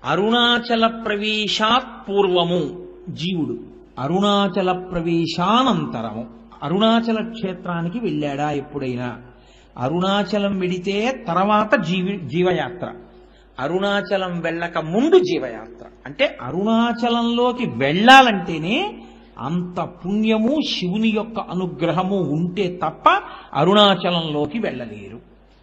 అరుణాచల ప్రవేశాత్ పూర్వము జీవుడు అరుణాచల ప్రవేశానంతరము అరుణాచల క్షేత్రానికి వెళ్ళాడా ఎప్పుడైనా అరుణాచలం వెడితే తర్వాత జీవి జీవయాత్ర అరుణాచలం వెళ్ళక ముందు జీవయాత్ర అంటే అరుణాచలంలోకి వెళ్ళాలంటేనే అంత పుణ్యము శివుని యొక్క అనుగ్రహము ఉంటే తప్ప అరుణాచలంలోకి వెళ్ళలేరు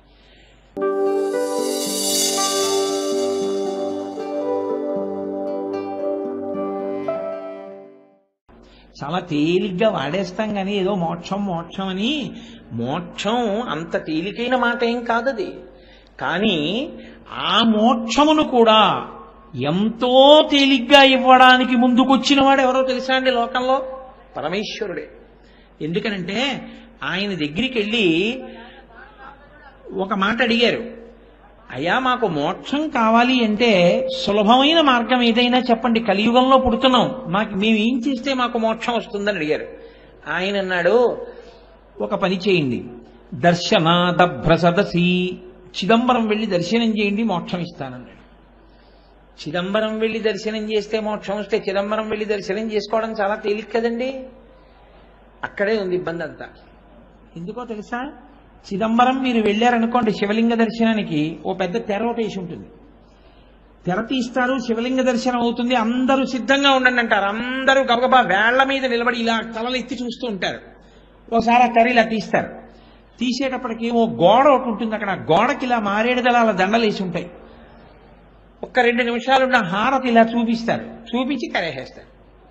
చాలా తేలిగ్గా వాడేస్తాం కానీ ఏదో మోక్షం మోక్షం అని మోక్షం అంత తేలికైన మాట ఏం కాదది కానీ ఆ మోక్షమును కూడా ఎంతో తేలిగ్గా ఇవ్వడానికి ముందుకొచ్చిన వాడు ఎవరో తెలుసా అండి లోకంలో పరమేశ్వరుడే ఎందుకనంటే ఆయన దగ్గరికి వెళ్ళి ఒక మాట అడిగారు అయ్యా మాకు మోక్షం కావాలి అంటే సులభమైన మార్గం ఏదైనా చెప్పండి కలియుగంలో పుడుతున్నాం మాకు మేము ఏం చేస్తే మాకు మోక్షం వస్తుందని అడిగారు ఆయన అన్నాడు ఒక పని చేయండి దర్శనాదభ్ర సదసి చిదంబరం వెళ్ళి దర్శనం చేయండి మోక్షం ఇస్తానన్నాడు చిదంబరం వెళ్ళి దర్శనం చేస్తే మోక్షం వస్తే చిదంబరం వెళ్ళి దర్శనం చేసుకోవడం చాలా తేలిక కదండి అక్కడే ఉంది ఇబ్బంది అంతా ఎందుకో తెలుసా చిదంబరం మీరు వెళ్ళారనుకోండి శివలింగ దర్శనానికి ఓ పెద్ద తెర ఒకటి వేసి ఉంటుంది తెర తీస్తారు శివలింగ దర్శనం అవుతుంది అందరూ సిద్ధంగా ఉండండి అంటారు అందరూ గబగబా వేళ్ల మీద నిలబడి ఇలా తలలు ఎత్తి చూస్తూ ఉంటారు ఓసారి ఆ తెర ఇలా తీస్తారు తీసేటప్పటికి ఓ గోడ ఒకటి ఉంటుంది అక్కడ ఆ గోడకి ఇలా మారేడు దళాల దండలు వేసి ఉంటాయి ఒక్క రెండు నిమిషాలు ఉన్న హారతి ఇలా చూపిస్తారు చూపించి కరేసేస్తారు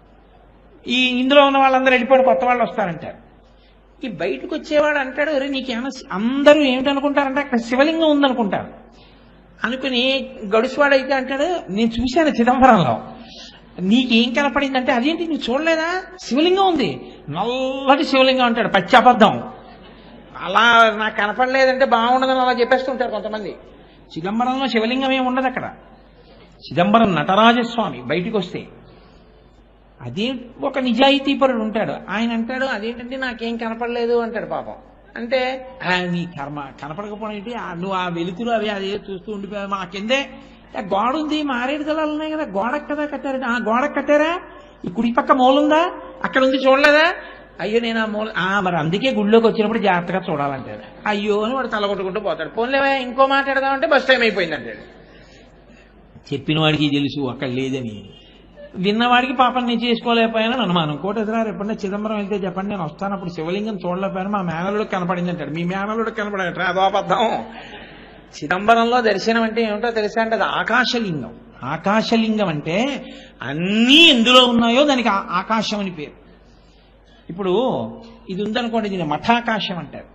ఈ ఇందులో ఉన్న వాళ్ళందరూ వెళ్ళిపోయి కొత్త వాళ్ళు వస్తారంటారు ఈ బయటకు వచ్చేవాడు అంటాడు అరే నీకేమైనా అందరూ ఏమిటనుకుంటారంటే అక్కడ శివలింగం ఉందనుకుంటారు అనుకుని గడుసువాడైతే అంటాడు నేను చూశాను చిదంబరంలో నీకేం కనపడిందంటే అదేంటి నువ్వు చూడలేదా శివలింగం ఉంది నల్లటి శివలింగం అంటాడు పచ్చి అబద్ధం అలా నాకు కనపడలేదంటే బాగుండదని అలా చెప్పేస్తుంటారు కొంతమంది చిదంబరంలో శివలింగం ఏమి ఉండదు అక్కడ చిదంబరం నటరాజస్వామి బయటికి వస్తే అదే ఒక నిజాయితీపరుడు ఉంటాడు ఆయన అంటాడు అదేంటంటే నాకేం కనపడలేదు అంటాడు పాపం అంటే "ఆ, నీ కర్మ కనపడకపోవడం ఏంటి ఆ, నువ్వు ఆ వెలుతురు అవి అదే చూస్తూ ఉండిపోయావు మా కిందే "ఆ, గోడ ఉంది మారేడు దళాలు ఉన్నాయి కదా గోడకు కదా కట్టారు ఆ గోడకు కట్టారా ఈ కుడి పక్క మూలుందా అక్కడ ఉంది చూడలేదా అయ్యో నేను ఆ మూల ఆ, మరి అందుకే గుళ్ళోకి వచ్చినప్పుడు జాగ్రత్తగా చూడాలంటాడు అయ్యో అని వాడు తలగొట్టుకుంటూ పోతాడు పోన్లేవా ఇంకో మాట్లాడదామంటే బస్ టైం అయిపోయింది అంటాడు చెప్పిన వాడికి తెలుసు అక్కడ లేదని విన్నవాడికి పాపం నేను చేసుకోలేకపోయాను అని అనుమానం కోటేశ్వరారు ఎప్పుడన్నా చిదంబరం వెళ్తే చెప్పండి నేను వస్తాను అప్పుడు శివలింగం చూడలేకపోయాను మా మేనలుడు కనపడింది అంటాడు మీ మేనలుడు కనపడట అదో అబద్ధం చిదంబరంలో దర్శనం అంటే ఏమిటో తెలుసా అంటే అది ఆకాశలింగం ఆకాశలింగం అంటే అన్నీ ఎందులో ఉన్నాయో దానికి ఆ- ఆకాశం అని పేరు ఇప్పుడు ఇది ఉందనుకోండి దీన్ని మఠాకాశం అంటారు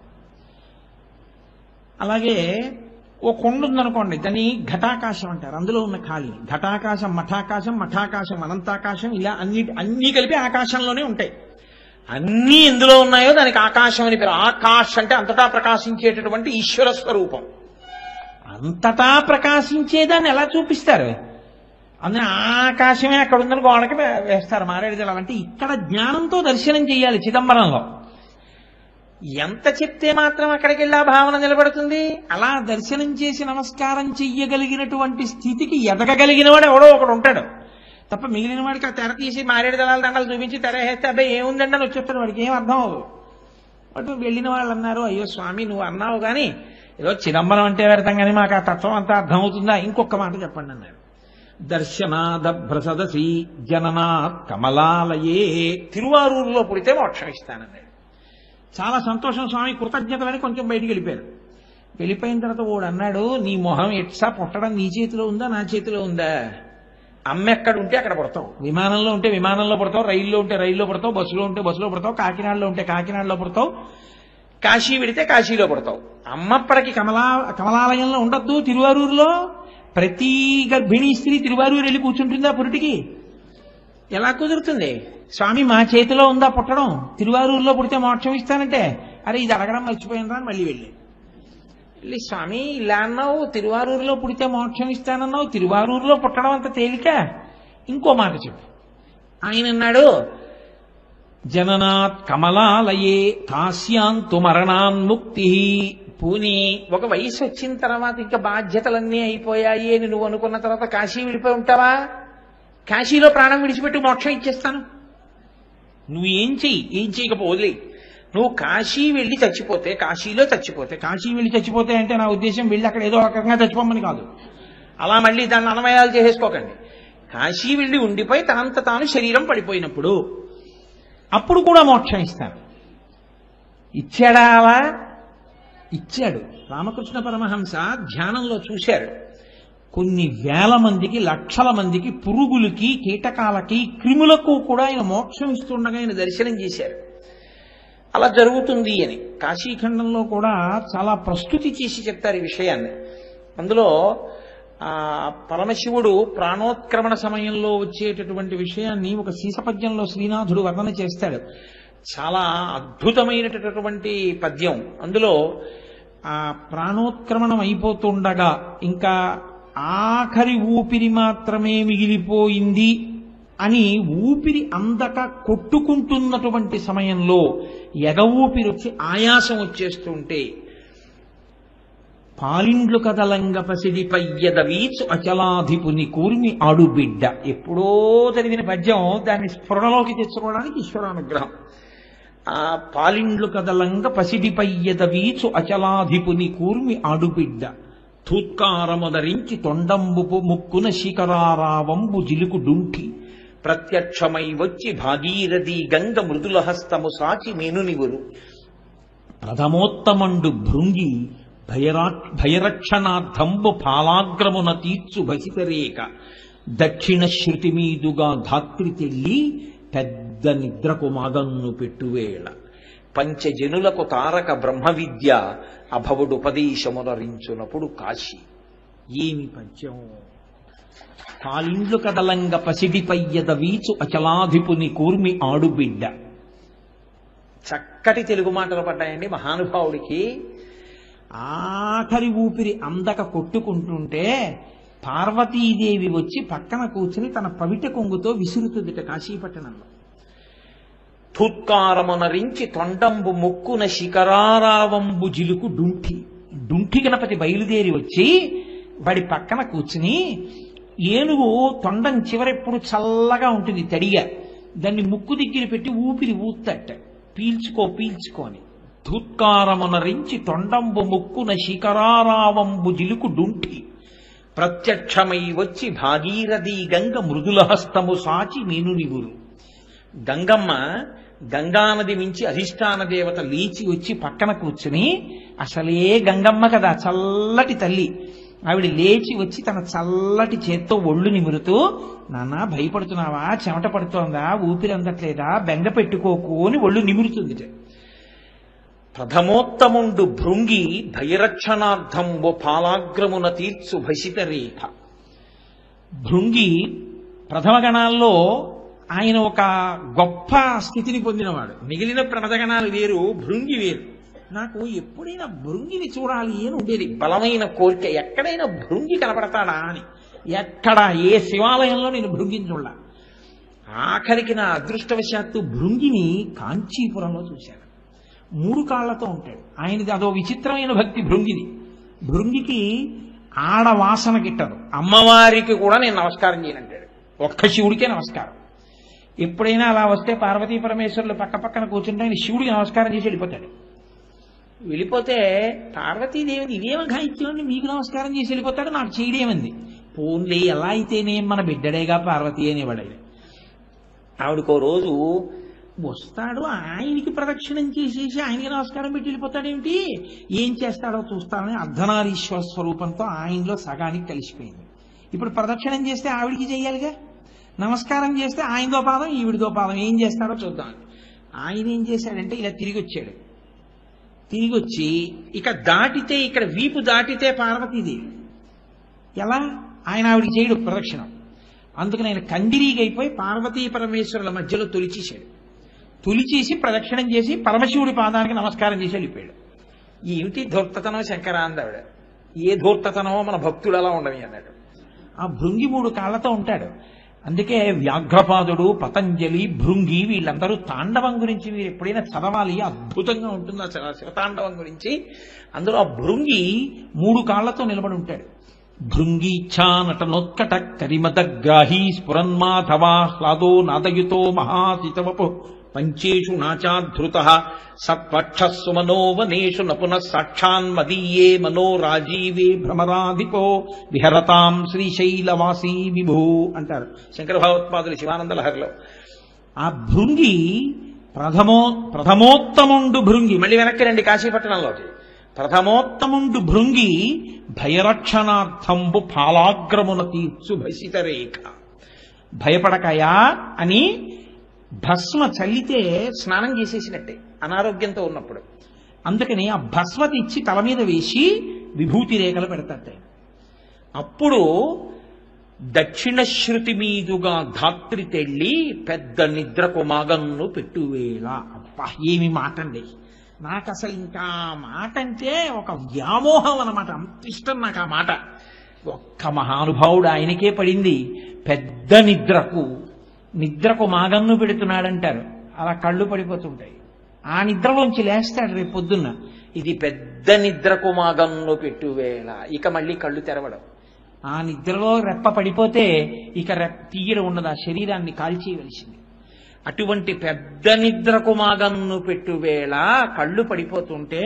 అలాగే ఓ కొండ ఉందనుకోండి దాన్ని ఘటాకాశం అంటారు అందులో ఉన్న ఖాళీ ఘటాకాశం మఠాకాశం మఠాకాశం అనంతాకాశం ఇలా అన్ని అన్నీ కలిపి ఆకాశంలోనే ఉంటాయి అన్నీ ఎందులో ఉన్నాయో దానికి ఆకాశం అని పేరు ఆకాశ్ అంటే అంతటా ప్రకాశించేటటువంటి ఈశ్వర స్వరూపం అంతటా ప్రకాశించేదాన్ని ఎలా చూపిస్తారు అందుకని ఆకాశమే అక్కడ ఉందని గోడకి వే- వేస్తారు మారేడు దళం అంటే ఇక్కడ జ్ఞానంతో దర్శనం చేయాలి చిదంబరంలో ఎంత చెప్తే మాత్రం అక్కడికి వెళ్ళి ఆ భావన నిలబడుతుంది అలా దర్శనం చేసి నమస్కారం చెయ్యగలిగినటువంటి స్థితికి ఎదగగలిగిన వాడు ఎవడో ఒకడు ఉంటాడు తప్ప మిగిలిన వాడికి ఆ తెర తీసి మారేడు దళాల దండలు చూపించి తెర వేస్తే అబ్బాయి ఏముందండి అని వచ్చేస్తాడు వాడికి ఏం అర్థం అవ్వదు అటు వెళ్ళిన వాళ్ళు అన్నారు అయ్యో స్వామి నువ్వు అన్నావు కానీ ఏదో చిదంబరం అంటే పెడతాం కానీ మాకు ఆ తత్వం అంతా అర్థమవుతుందా ఇంకొక మాట చెప్పండి అన్నారు దర్శనాదభ్రసదసి జననాత్ కమలాలయే తిరువారూరులో పుడితే మోక్షం ఇస్తానన్నాడు చాలా సంతోషం స్వామి కృతజ్ఞతలని కొంచెం బయటికి వెళ్ళిపోయారు వెళ్ళిపోయిన తర్వాత వాడు అన్నాడు నీ మొహం ఎట్సా పుట్టడం నీ చేతిలో ఉందా నా చేతిలో ఉందా అమ్మ ఎక్కడ ఉంటే అక్కడ పడతావు విమానంలో ఉంటే విమానంలో పడతావు రైల్లో ఉంటే రైల్లో పడతావు బస్సులో ఉంటే బస్సులో పడతావు కాకినాడలో ఉంటే కాకినాడలో పడతావు కాశీ వెడితే కాశీలో పడతావు అమ్మప్పటికి కమలా కమలాలయంలో ఉండద్దు తిరువారూరులో ప్రతి గర్భిణీ స్త్రీ తిరువారూరు వెళ్ళి కూర్చుంటుందా పురిటికి ఎలా కుదురుతుంది స్వామి మా చేతిలో ఉందా పుట్టడం తిరువారూరులో పుడితే మోక్షం ఇస్తానంటే అరే ఇది అడగడం మర్చిపోయినరా అని మళ్ళీ వెళ్ళి వెళ్ళి స్వామి ఇలా అన్నావు తిరువారూరులో పుడితే మోక్షం ఇస్తానన్నావు తిరువారూరులో పుట్టడం అంత తేలిక ఇంకో మాట చెప్పు ఆయన అన్నాడు జననాత్ కమలాలయే కాశ్యాంతు మరణాన్ముక్తి పోనీ ఒక వయసు వచ్చిన తర్వాత ఇంకా బాధ్యతలన్నీ అయిపోయాయి అని నువ్వు అనుకున్న తర్వాత కాశీ విడిపోయి ఉంటావా కాశీలో ప్రాణం విడిచిపెట్టి మోక్షం ఇచ్చేస్తాను నువ్వు ఏం చెయ్యి ఏం చేయకపో వదిలేయి నువ్వు కాశీ వెళ్ళి చచ్చిపోతే కాశీలో చచ్చిపోతే కాశీ వెళ్ళి చచ్చిపోతే అంటే నా ఉద్దేశం వెళ్ళి అక్కడ ఏదో ఒక రకంగా చచ్చిపోమని కాదు అలా మళ్ళీ దాన్ని అనమయాలు చేసేసుకోకండి కాశీ వెళ్ళి ఉండిపోయి తనంత తాను శరీరం పడిపోయినప్పుడు అప్పుడు కూడా మోక్షం ఇస్తాను ఇచ్చాడా అలా ఇచ్చాడు రామకృష్ణ పరమహంస ధ్యానంలో చూశారు కొన్ని వేల మందికి లక్షల మందికి పురుగులకి కీటకాలకి క్రిములకు కూడా ఆయన మోక్షం ఇస్తుండగా ఆయన దర్శనం చేశారు అలా జరుగుతుంది అని కాశీఖండంలో కూడా చాలా ప్రస్తుతి చేసి చెప్తారు ఈ విషయాన్ని అందులో ఆ పరమశివుడు ప్రాణోత్క్రమణ సమయంలో వచ్చేటటువంటి విషయాన్ని ఒక సీసపద్యంలో శ్రీనాథుడు వర్ణన చేస్తాడు చాలా అద్భుతమైనటువంటి పద్యం అందులో ఆ ప్రాణోత్క్రమణం అయిపోతుండగా ఇంకా ఆఖరి ఊపిరి మాత్రమే మిగిలిపోయింది అని ఊపిరి అందక కొట్టుకుంటున్నటువంటి సమయంలో ఎగ ఊపిరి వచ్చి ఆయాసం వచ్చేస్తుంటే పాలిండ్లు కదలంగ పసిడి పయ్యద వీచు అచలాధిపుని కూర్మి ఆడుబిడ్డ ఎప్పుడో జరిగిన పద్యం దాన్ని స్ఫురణలోకి తెచ్చుకోవడానికి ఈశ్వరానుగ్రహం ఆ పాలిండ్లు కదలంగ పసిడి పయ్యద వీచు అచలాధిపుని కూర్మి ఆడుబిడ్డ తూత్కారముదరించి తొండంబుపు ముక్కున శిఖరారావంబు జిలుకు డుంఠి ప్రత్యక్షమై వచ్చి భాగీరథి గంగ మృదుల హస్తము సాచి మేనునివురు ప్రథమోత్తమండు భృంగి భయరా భయరక్షణార్థంబు పాలాగ్రమున తీర్చు భసితరేక దక్షిణ శృతి మీదుగా ధాత్రి తెల్లి పెద్ద నిద్రకు మగన్ను పెట్టువేళ పంచజనులకు తారక బ్రహ్మ విద్య అభవుడు ఉపదేశమునరించునప్పుడు కాశీ ఏమి పద్యం కాలిండ్లు కదలంగ పసిడి పయ్యద వీచు అచలాధిపుని కూర్మి ఆడుబిడ్డ చక్కటి తెలుగు మాటలు పడ్డాయండి మహానుభావుడికి ఆఖరి ఊపిరి అందక కొట్టుకుంటుంటే పార్వతీదేవి వచ్చి పక్కన కూర్చుని తన పవిట కొంగుతో విసురుతుందిట కాశీపట్టణంలో థూత్కారమునరించి తొండంబు ముక్కున శిఖరారావంబు జిలుకు డుంఠి డుంఠి గణపతి బయలుదేరి వచ్చి వాడి పక్కన కూర్చుని ఏనుగు తొండం చివరెప్పుడు చల్లగా ఉంటుంది తడిగా దాన్ని ముక్కు దగ్గర పెట్టి ఊపిరి ఊత్తట పీల్చుకో పీల్చుకోని ధూత్కారమునరించి తొండంబు ముక్కున శిఖరారావంబు జిలుకు డుంఠి ప్రత్యక్షమై వచ్చి భాగీరథి గంగ మృదుల హస్తము సాచి మీనునివురు గంగమ్మ గంగానది మించి అధిష్టాన దేవత లేచి వచ్చి పక్కన కూర్చుని అసలే గంగమ్మ కదా చల్లటి తల్లి ఆవిడ లేచి వచ్చి తన చల్లటి చేత్తో ఒళ్ళు నిమురుతూ నాన్న భయపడుతున్నావా చెమట పడుతోందా ఊపిరి అందట్లేదా బెంగ పెట్టుకోకు అని ఒళ్ళు నిమురుతుంది ప్రథమోత్తముండు భృంగి భయరక్షణార్థంబు పాలాగ్రమున తీర్చు భసిత రేఖ భృంగి ప్రథమ గణాల్లో ఆయన ఒక గొప్ప స్థితిని పొందినవాడు మిగిలిన ప్రమదగణాలు వేరు భృంగి వేరు నాకు ఎప్పుడైనా భృంగిని చూడాలి అని ఉండేది బలమైన కోరిక ఎక్కడైనా భృంగి కనపడతాడా అని ఎక్కడ ఏ శివాలయంలో నేను భృంగిని చూడాల ఆఖరికి నా అదృష్టవశాత్తు భృంగిని కాంచీపురంలో చూశాను మూడు కాళ్లతో ఉంటాడు ఆయనది అదో విచిత్రమైన భక్తి భృంగిది భృంగికి ఆడ వాసన గిట్టదు అమ్మవారికి కూడా నేను నమస్కారం చేయనంటాడు ఒక్క శివుడికే నమస్కారం ఎప్పుడైనా అలా వస్తే పార్వతీ పరమేశ్వరులు పక్క పక్కన కూర్చుంటే ఆయన శివుడికి నమస్కారం చేసి వెళ్ళిపోతాడు వెళ్ళిపోతే పార్వతీదేవిని ఇదేమ ఘాయిత్యం మీకు నమస్కారం చేసి వెళ్ళిపోతాడు నాకు చేయడేమంది పోన్లే ఎలా అయితేనే మన బిడ్డడేగా పార్వతీ అనేవాడు ఆయన ఆవిడకో రోజు వస్తాడు ఆయనకి ప్రదక్షిణం చేసేసి ఆయనకి నమస్కారం పెట్టి వెళ్ళిపోతాడేమిటి ఏం చేస్తాడో చూస్తానని అర్ధనారీశ్వర స్వరూపంతో ఆయనలో సగానికి కలిసిపోయింది ఇప్పుడు ప్రదక్షిణం చేస్తే ఆవిడికి చెయ్యాలిగా నమస్కారం చేస్తే ఆయనదో పాదం ఈవిడిదో పాదం ఏం చేస్తాడో చూద్దాం ఆయన ఏం చేశాడంటే ఇలా తిరిగి వచ్చాడు తిరిగి వచ్చి ఇక దాటితే ఇక్కడ వీపు దాటితే పార్వతీదేవి ఎలా ఆయన ఆవిడికి చేయడు ప్రదక్షిణం అందుకని ఆయన కందిరీగైపోయి పార్వతీ పరమేశ్వరుల మధ్యలో తొలిచేశాడు తొలిచేసి ప్రదక్షిణం చేసి పరమశివుడి పాదానికి నమస్కారం చేసి వెళ్ళిపోయాడు ఏమిటి ధూర్తతనం శంకర అందావిడ ఏ ధూర్తతనమో మన భక్తుడు అలా ఉండవి అన్నాడు ఆ భృంగి మూడు కాళ్ళతో ఉంటాడు అందుకే వ్యాఘ్రపాదుడు పతంజలి భృంగి వీళ్ళందరూ తాండవం గురించి మీరు ఎప్పుడైనా చదవాలి అద్భుతంగా ఉంటుంది ఆ శివ- శివతాండవం గురించి అందులో ఆ భృంగి మూడు కాళ్లతో నిలబడి ఉంటాడు భృంగీచ్ఛా నటనోత్కట కరిమదగ్రాహీ స్ఫురన్మాధవాహ్లాదో నాదయుతో మహాసితవపు పంచేషు నాచాధృత సత్వక్షస్సు మనోవనేషు నపున సాక్షాన్మదీయే మనో రాజీవే భ్రమరాధిపో విహరతాం శ్రీశైలవాసీ విభూ అంటారు శంకర భగవత్పాదులు శివానంద లహరిలో ఆ భృంగి ప్రథమో ప్రథమోత్తముండు భృంగి మళ్ళీ వెనక్కి రండి కాశీపట్టణంలోకి ప్రథమోత్తముండు భృంగి భయరక్షణార్థంబు ఫాలాగ్రమున తీర్చు భసిత రేఖ భయపడకయా అని భస్మ చల్లితే స్నానం చేసేసినట్టే అనారోగ్యంతో ఉన్నప్పుడు అందుకని ఆ భస్మ తెచ్చి తల మీద వేసి విభూతి రేఖలు పెడతాడు ఆయన. అప్పుడు దక్షిణ శృతి మీదుగా ధాత్రి తెళ్ళి పెద్ద నిద్రకు మగన్ను పెట్టువేళ అబ్బా ఏమి మాట అండి నాకు అసలు ఇంకా ఆ మాట అంటే ఒక వ్యామోహం అన్నమాట అంత ఇష్టం నాకు ఆ మాట ఒక్క మహానుభావుడు ఆయనకే పడింది పెద్ద నిద్రకు నిద్రకు మాగన్ను పెడుతున్నాడంటారు అలా కళ్ళు పడిపోతుంటాయి ఆ నిద్రలోంచి లేస్తాడు రేపు పొద్దున్న ఇది పెద్ద నిద్రకు మాగన్ను పెట్టువేళ ఇక మళ్ళీ కళ్ళు తెరవడం ఆ నిద్రలో రెప్ప పడిపోతే ఇక రెప్ప తీయడం ఉండదు ఆ శరీరాన్ని కాల్చేయవలసింది అటువంటి పెద్ద నిద్రకు మాగన్ను పెట్టువేళ కళ్ళు పడిపోతుంటే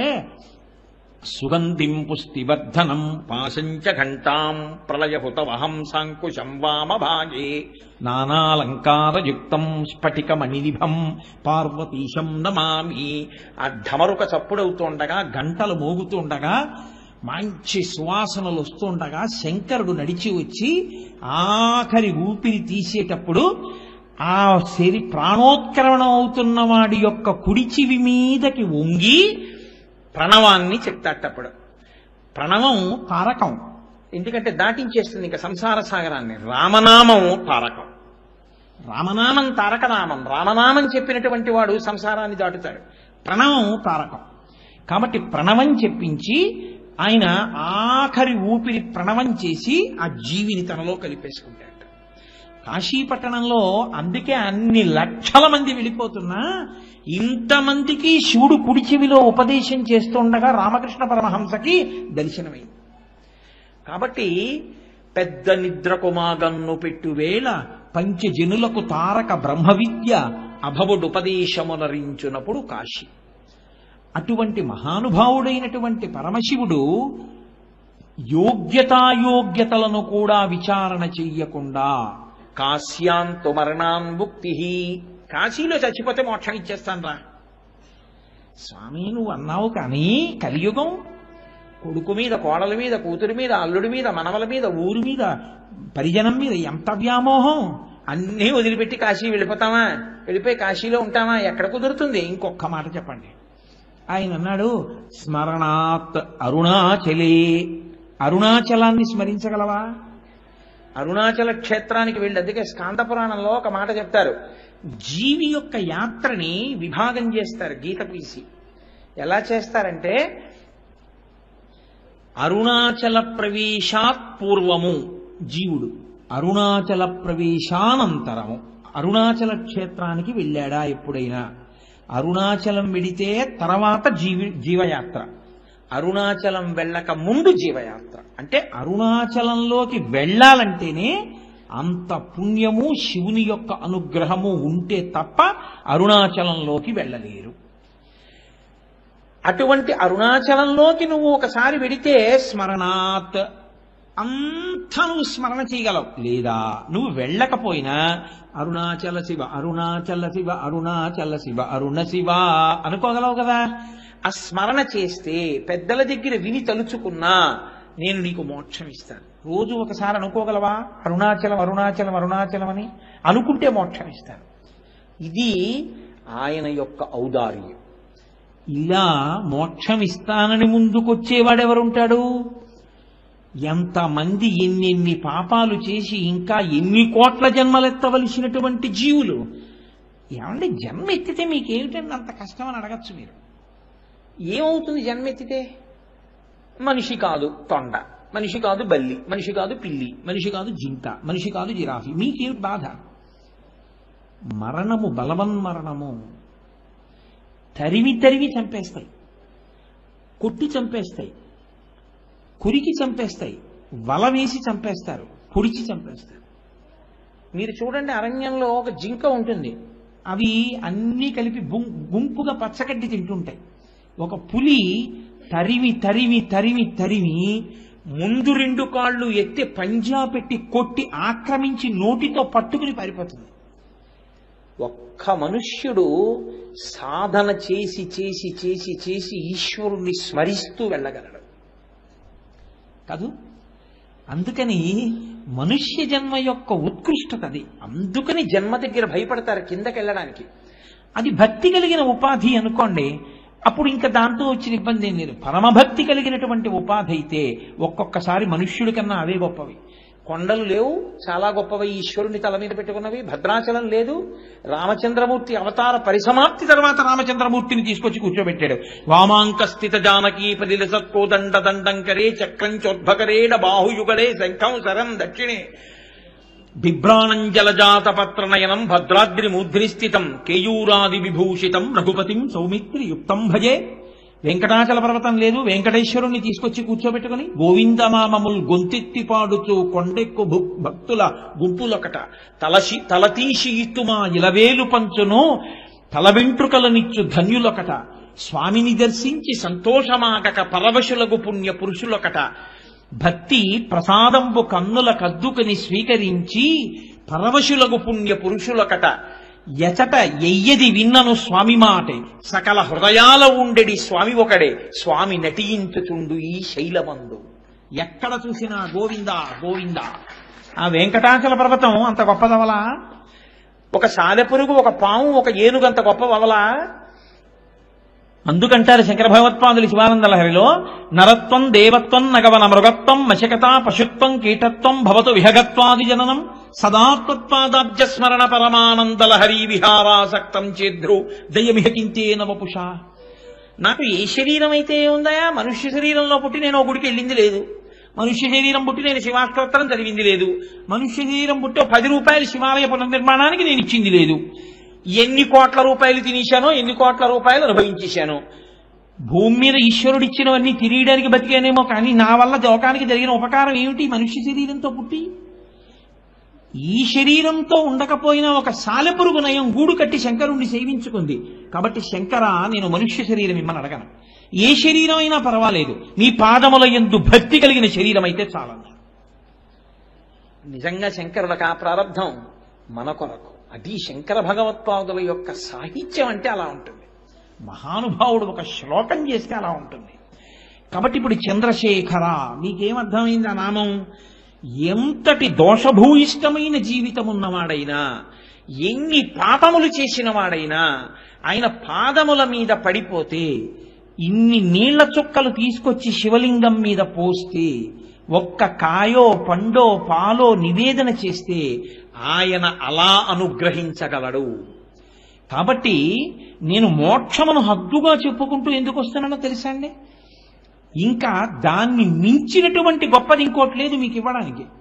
సుగంధిం పుష్టివర్ధనం పాశంచ ఘంటాం ప్రళయహుతవహం సాంకుశం వామభాగే నానాలంకారయుక్తం స్ఫటికమణినిభం పార్వతీశం నమామి ఆ ఢమరుక చప్పుడవుతుండగా గంటలు మోగుతుండగా మంచి సువాసనలు వస్తుండగా శంకరుడు నడిచి వచ్చి ఆఖరి ఊపిరి తీసేటప్పుడు ఆ శరి ప్రాణోత్కరణ అవుతున్న వాడి యొక్క కుడి చెవి మీదకి వంగి ప్రణవాన్ని చెప్తాటప్పుడు ప్రణవం తారకం ఎందుకంటే దాటించేస్తుంది ఇంకా సంసార సాగరాన్ని రామనామం తారకం రామనామం తారకనామం రామనామం చెప్పినటువంటి వాడు సంసారాన్ని దాటుతాడు ప్రణవం తారకం కాబట్టి ప్రణవం చెప్పించి ఆయన ఆఖరి ఊపిరి ప్రణవం చేసి ఆ జీవిని తనలో కలిపేసుకుంటాడు కాశీపట్టణంలో అందుకే అన్ని లక్షల మంది వెళ్ళిపోతున్నా ఇంతమందికి శివుడు కుడి చెవిలో ఉపదేశం చేస్తుండగా రామకృష్ణ పరమహంసకి దర్శనమైంది కాబట్టి పెద్ద నిద్రకు మాగన్ను పెట్టువేళ పంచజనులకు తారక బ్రహ్మ విద్య అభవుడుపదేశమునరించునప్పుడు కాశీ అటువంటి మహానుభావుడైనటువంటి పరమశివుడు యోగ్యతాయోగ్యతలను కూడా విచారణ చెయ్యకుండా కాశ్యాంతు మరణాన్ ముక్తి కాశీలో చచ్చిపోతే మోక్షం ఇచ్చేస్తాను రా స్వామి నువ్వు అన్నావు కానీ కలియుగం కొడుకు మీద కోడల మీద కూతురి మీద అల్లుడి మీద మనవల మీద ఊరి మీద పరిజనం మీద ఎంత వ్యామోహం అన్నీ వదిలిపెట్టి కాశీ వెళ్ళిపోతామా వెళ్ళిపోయి కాశీలో ఉంటామా ఎక్కడ కుదురుతుంది ఇంకొక మాట చెప్పండి ఆయన అన్నాడు స్మరణాత్ అరుణాచలే అరుణాచలాన్ని స్మరించగలవా అరుణాచల క్షేత్రానికి వెళ్ళి అందుకే స్కాంద పురాణంలో ఒక మాట చెప్తారు జీవి యొక్క యాత్రని విభాగం చేస్తారు గీత పీసి ఎలా చేస్తారంటే అరుణాచల ప్రవేశాత్ పూర్వము జీవుడు అరుణాచల ప్రవేశానంతరము అరుణాచల క్షేత్రానికి వెళ్ళాడా ఎప్పుడైనా అరుణాచలం వెడితే తర్వాత జీవి జీవయాత్ర అరుణాచలం వెళ్ళక ముందు జీవయాత్ర అంటే అరుణాచలంలోకి వెళ్ళాలంటేనే అంత పుణ్యము శివుని యొక్క అనుగ్రహము ఉంటే తప్ప అరుణాచలంలోకి వెళ్ళలేరు అటువంటి అరుణాచలంలోకి నువ్వు ఒకసారి వెడితే స్మరణాత్ అంత నువ్వు స్మరణ చేయగలవు లేదా నువ్వు వెళ్ళకపోయినా అరుణాచల శివ అరుణాచల శివ అరుణాచల శివ అరుణ శివ అనుకోగలవు కదా ఆ స్మరణ చేస్తే పెద్దల దగ్గర విని తలుచుకున్నా నేను నీకు మోక్షం ఇస్తాను రోజు ఒకసారి అనుకోగలవా అరుణాచలం అరుణాచలం అరుణాచలం అని అనుకుంటే మోక్షం ఇస్తాను ఇది ఆయన యొక్క ఔదార్యం ఇలా మోక్షం ఇస్తానని ముందుకొచ్చేవాడెవరుంటాడు ఎంతమంది ఎన్నెన్ని పాపాలు చేసి ఇంకా ఎన్ని కోట్ల జన్మలెత్తవలసినటువంటి జీవులు ఏమంటే జన్మ ఎత్తితే మీకేమిటండి అంత కష్టం అని అడగచ్చు మీరు ఏమవుతుంది జన్మ ఎత్తితే మనిషి కాదు తొండ మనిషి కాదు బల్లి మనిషి కాదు పిల్లి మనిషి కాదు జింక మనిషి కాదు జిరాఫీ మీకేమిటి బాధ మరణము బలవన్మరణము తరివి తరివి చంపేస్తాయి కొట్టి చంపేస్తాయి కురికి చంపేస్తాయి వల వేసి చంపేస్తారు పొడిచి చంపేస్తారు మీరు చూడండి అరణ్యంలో ఒక జింక ఉంటుంది అవి అన్నీ కలిపి గుం- గుంపుగా పచ్చగడ్డి తింటుంటాయి ఒక పులి తరిమి తరిమి తరిమి తరిమి ముందు రెండు కాళ్ళు ఎత్తి పంజా పెట్టి కొట్టి ఆక్రమించి నోటితో పట్టుకుని పారిపోతుంది ఒక్క మనుష్యుడు సాధన చేసి చేసి చేసి చేసి ఈశ్వరుణ్ణి స్మరిస్తూ వెళ్ళగలడు కాదు అందుకని మనుష్య జన్మ యొక్క ఉత్కృష్టత అది అందుకని జన్మ దగ్గర భయపడతారు కిందకి వెళ్ళడానికి అది భక్తి కలిగిన ఉపాధి అనుకోండి అప్పుడు ఇంకా దాంతో వచ్చిన ఇబ్బంది ఏం లేదు పరమభక్తి కలిగినటువంటి ఉపాధి అయితే ఒక్కొక్కసారి మనుష్యుడి కన్నా అవే గొప్పవి కొండలు లేవు చాలా గొప్పవి ఈశ్వరుని తల మీద పెట్టుకున్నవి భద్రాచలం లేదు రామచంద్రమూర్తి అవతార పరిసమాప్తి తర్వాత రామచంద్రమూర్తిని తీసుకొచ్చి కూర్చోబెట్టాడు వామాంక స్థిత జానకీ పదిల సత్కోదండ దండంకరే చక్రం చోద్భకరేణ బాహుయుగలే శంఖం శరం దక్షిణే బిభ్రాణంజలజాత పత్రనయనం భద్రాద్రి మూర్ధ్ని స్థితం కేయూరాది విభూషితం రఘుపతిం సౌమిత్రి యుక్తం భజే వెంకటాచల పర్వతం లేదు వెంకటేశ్వరుణ్ణి తీసుకొచ్చి కూర్చోబెట్టుకుని గోవిందమామముల్ గొంతెత్తి పాడుతూ కొండెక్కు భు- భక్తుల గుంపులొకట తలసి తలతీసి ఇత్తుమా ఇలవేలు పంచును తల వెంట్రుకలనిచ్చు ధన్యులొకట స్వామిని దర్శించి సంతోషమాగక పరవశులగు పుణ్య పురుషులొకట భక్తి ప్రసాదంబు కన్నుల కద్దుకని స్వీకరించి పరవశులగు పుణ్య పురుషులకట ఎచట ఎయ్యది విన్నను స్వామి మాటే సకల హృదయాల ఉండెడి స్వామి ఒకడే స్వామి నటించుచుండు ఈ శైలమందు ఎక్కడ చూసినా గోవింద గోవింద ఆ వెంకటాచల పర్వతం అంత గొప్పదవలా ఒక సాలెపురుగు ఒక పాము ఒక ఏనుగు అంత గొప్పవవలా అందుకంటారు శంకర భగవత్పాదులు శివానంద లహరిలో నరత్వం దేవత్వం నగవన మృగత్వం మశకత పశుత్వం కీటత్వం భవతు విహగత్వాది జననం సదాత్మత్వాదాబ్జ స్మరణ పరమానంద లహరి విహారాసక్తం చేద్రు దయమిహ కించేన వపుషా నాకు ఏ శరీరం అయితే ఉందయా మనుష్య శరీరంలో పుట్టి నేను ఒక గుడికి వెళ్ళింది లేదు మనుష్య శరీరం పుట్టి నేను శివాస్తోత్రం చదివింది లేదు మనుష్య శరీరం పుట్టి ఒక పది రూపాయలు శివాలయ పునర్నిర్మాణానికి నేను ఇచ్చింది లేదు ఎన్ని కోట్ల రూపాయలు తినేశానో ఎన్ని కోట్ల రూపాయలు అనుభవించేశాను భూమి మీద ఈశ్వరుడు ఇచ్చినవన్నీ తిరియడానికి బతికానేమో కానీ నా వల్ల లోకానికి జరిగిన ఉపకారం ఏమిటి మనుష్య శరీరంతో పుట్టి ఈ శరీరంతో ఉండకపోయినా ఒక సాలెపురుగు నయం గూడు కట్టి శంకరుణ్ణి సేవించుకుంది కాబట్టి శంకర నేను మనుష్య శరీరం ఇమ్మని అడగను ఏ శరీరం అయినా పర్వాలేదు మీ పాదముల ఎందు భక్తి కలిగిన శరీరం అయితే చాలన్నారు నిజంగా శంకరులకు ఆ ప్రారంధం మన కొరకు అది శంకర భగవత్పాదుల యొక్క సాహిత్యం అంటే అలా ఉంటుంది మహానుభావుడు ఒక శ్లోకం చేస్తే అలా ఉంటుంది కాబట్టి ఇప్పుడు చంద్రశేఖర మీకేమర్థమైంది ఆ నామం ఎంతటి దోషభూయిష్టమైన జీవితం ఉన్నవాడైనా ఎన్ని పాపములు చేసిన వాడైనా ఆయన పాదముల మీద పడిపోతే ఇన్ని నీళ్ల చుక్కలు తీసుకొచ్చి శివలింగం మీద పోస్తే ఒక్క కాయో పండో పాలో నివేదన చేస్తే ఆయన అలా అనుగ్రహించగలడు కాబట్టి నేను మోక్షమును హద్దుగా చెప్పుకుంటూ ఎందుకు వస్తున్నానో తెలుసా అండి ఇంకా దాన్ని మించినటువంటి గొప్పది ఇంకోటి లేదు మీకు ఇవ్వడానికి